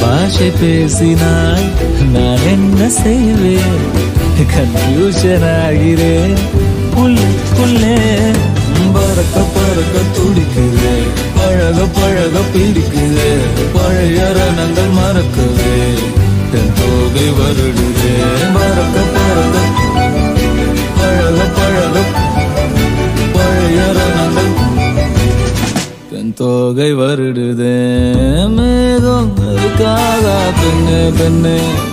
பாஷை பேசினால் நான் என்ன செய்வேன் கன்ஃபியூஷன் ஆகிறேன் உள்ளுக்குள்ளே பறக்க பறக்க துடிக்குது பழக பழக பிடிக்குது பழைய ரணங்கள் மறக்குது என் தோகை வருடுது பறக்க பறக்க பழக பழக பழைய ரணங்கள் என் தோகை வருடுதே மேகம் இருக்காதா பெண்ணு பெண்ணு